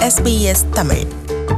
SBS Tamil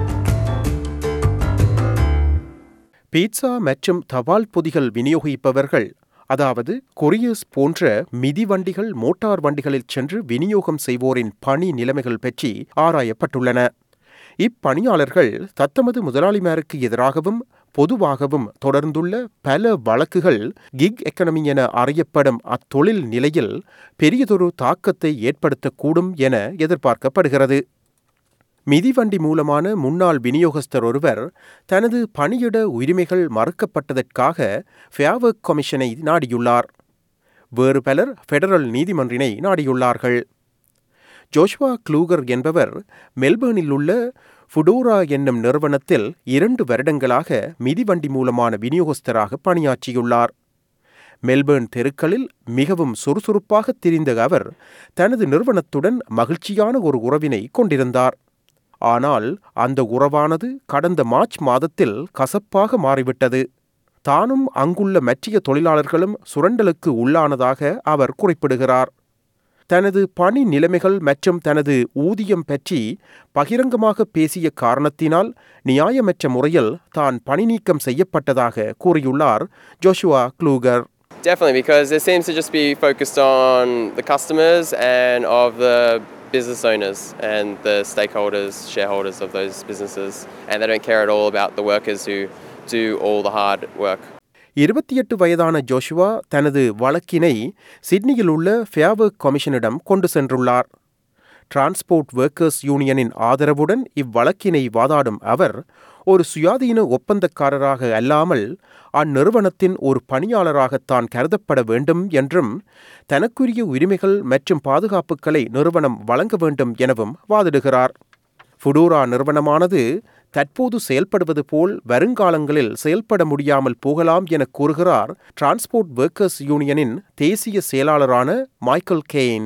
pizza மற்றும் தபால் பொதிகள் விநியோகிப்பவர்கள் அதாவது கொரியர்ஸ் போன்ற மிதிவண்டிகள் மோட்டார் வண்டிகளில் சென்று விநியோகம் செய்வோரின் பணி நிலைமைகள் பற்றி ஆராயப்பட்டுள்ளன இப்பணியாளர்கள் தத்தமது முதலாளிமாருக்கு எதிராகவும் பொதுவாகவும் தொடர்ந்துள்ள பல வழக்குகள் கிக் எக்கனமி என அறியப்படும் அத்தொழில் நிலையில் பெரியதொரு தாக்கத்தை ஏற்படுத்தக்கூடும் என எதிர்பார்க்கப்படுகிறது மிதிவண்டி மூலமான முன்னாள் விநியோகஸ்தர் ஒருவர் தனது பணியிட உரிமைகள் மறுக்கப்பட்டதற்காக ஃபேவர்க் கமிஷனை நாடியுள்ளார் வேறு பலர் ஃபெடரல் நீதிமன்றினை நாடியுள்ளார்கள் ஜோஷ்வா க்ளூகர் என்பவர் மெல்பர்னில் உள்ள ஃபுடோரா என்னும் நிறுவனத்தில் இரண்டு வருடங்களாக மிதிவண்டி மூலமான விநியோகஸ்தராக பணியாற்றியுள்ளார் மெல்பர்ன் தெருக்களில் மிகவும் சுறுசுறுப்பாக திரிந்த அவர் தனது நிறுவனத்துடன் மகிழ்ச்சியான ஒரு உறவினை கொண்டிருந்தார் ஆனால் அந்த உறவானது கடந்த மார்ச் மாதத்தில் கசப்பாக மாறிவிட்டது தானும் அங்குள்ள மற்றிய தொழிலாளர்களும் சுரண்டலுக்கு உள்ளானதாக அவர் குறிப்பிடுகிறார் தனது பணி நிலைமைகள் மற்றும் தனது ஊதியம் பற்றி பகிரங்கமாக பேசிய காரணத்தினால் நியாயமற்ற முறையில் தான் பணி நீக்கம் செய்யப்பட்டதாக கூறியுள்ளார் Joshua Kluger Definitely, because it seems to just be focused on the customers and of the business owners and the stakeholders, shareholders of those businesses, and they don't care at all about the workers who do all the hard work. இருபத்தி எட்டு வயதான Joshua தனது வழக்கினை சிட்னியில் உள்ள ஃபேவர்க் கமிஷனிடம் கொண்டு சென்றுள்ளார் transport workers யூனியனின் ஆதரவுடன் இவ்வழக்கினை வாதாடும் அவர் ஒரு சுயாதீன ஒப்பந்தக்காரராக அல்லாமல் அந்நிறுவனத்தின் ஒரு பணியாளராகத்தான் கருதப்பட வேண்டும் என்றும் தனக்குரிய உரிமைகள் மற்றும் பாதுகாப்புகளை நிறுவனம் வழங்க வேண்டும் எனவும் வாதிடுகிறார் ஃபுடோரா நிறுவனமானது தற்போது செயல்படுவது போல் வருங்காலங்களில் செயல்பட முடியாமல் போகலாம் என கூறுகிறார் டிரான்ஸ்போர்ட் ஒர்க்கர்ஸ் யூனியனின் தேசிய செயலாளரான Michael Kane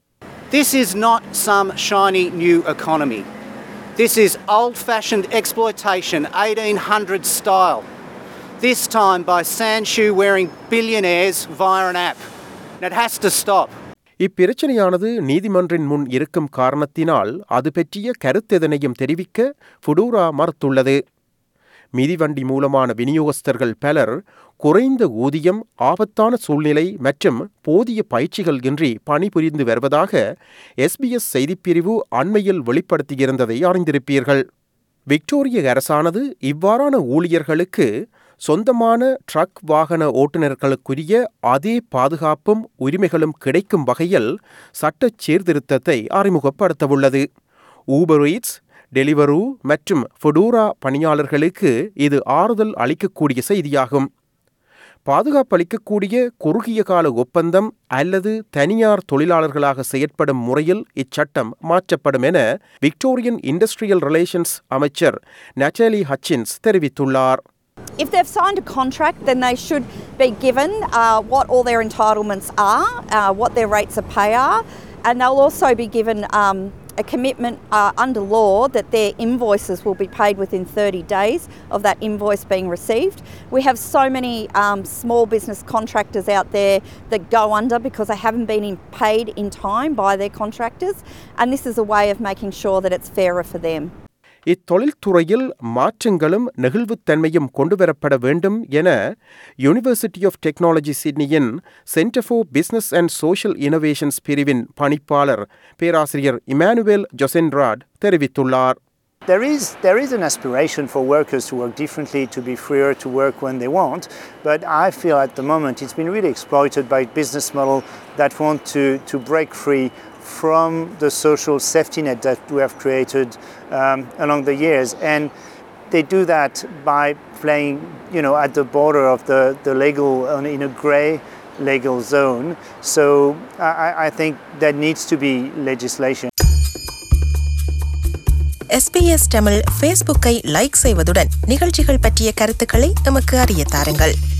This is not some shiny new economy. This is old fashioned exploitation, 1800 style. This time by sand shoe wearing billionaires via an app. And it has to stop. இப்பிரச்சனையானது நீதிமன்றின் முன் இருக்கும் காரணத்தினால் அது பற்றிய கருத்தெதனையும் தெரிவிக்க ஃபுடூரா மறுத்துள்ளது மிதிவண்டி மூலமான விநியோகஸ்தர்கள் பலர் குறைந்த ஊதியம் ஆபத்தான சூழ்நிலை மற்றும் போதிய பயிற்சிகள் இன்றி பணிபுரிந்து வருவதாக எஸ்பிஎஸ் செய்திப்பிரிவு அண்மையில் வெளிப்படுத்தியிருந்ததை அறிந்திருப்பீர்கள் விக்டோரிய அரசானது இவ்வாறான ஊழியர்களுக்கு சொந்தமான ட்ரக் வாகன ஓட்டுநர்களுக்குரிய அதே பாதுகாப்பும் உரிமைகளும் கிடைக்கும் வகையில் சட்டச் சீர்திருத்தத்தை அறிமுகப்படுத்தவுள்ளது ஊபர் ஈட்ஸ் டெலிவரு மற்றும் ஃபுடூரா பணியாளர்களுக்கு இது ஆறுதல் அளிக்கக்கூடிய செய்தியாகும் பாதுகாப்பளிக்கக்கூடிய குறுகிய கால ஒப்பந்தம் அல்லது தனியார் தொழிலாளர்களாக செயற்படும் முறையில் இச்சட்டம் மாற்றப்படும் என விக்டோரியன் இண்டஸ்ட்ரியல் ரிலேஷன்ஸ் அமைச்சர் நட்டாலி ஹச்சின்ஸ் தெரிவித்துள்ளார் If they've signed a contract, then they should be given uh, what all their entitlements are, uh, what their rates of pay are, and they'll also be given um, a commitment uh, under law that their invoices will be paid within 30 days of that invoice being received. We have so many um, small business contractors out there that go under because they haven't been in, paid in time by their contractors, and this is a way of making sure that it's fairer for them. இத்தொழில்துறையில் மாற்றங்களும் நெகிழ்வுத்தன்மையும் கொண்டுவரப்பட வேண்டும் என university of technology சிட்னியின் centre for business and social innovations பிரிவின் பணிப்பாளர் பேராசிரியர் Emmanuel ஜொசென்ராட் தெரிவித்துள்ளார் There is, there is an aspiration for workers to work differently, to be freer to work when they want, but I feel at the moment it's been really exploited by business model that want to, to break free from the social safety net that we have created um, along the years. And they do that by playing, you know, at the border of the, the legal, in a grey legal zone. So I, I think there needs to be legislation. SBS Tamil ஃபேஸ்புக்கை like செய்வதுடன் நிகழ்ச்சிகள் பற்றிய கருத்துக்களை எமக்கு அறிய தாருங்கள்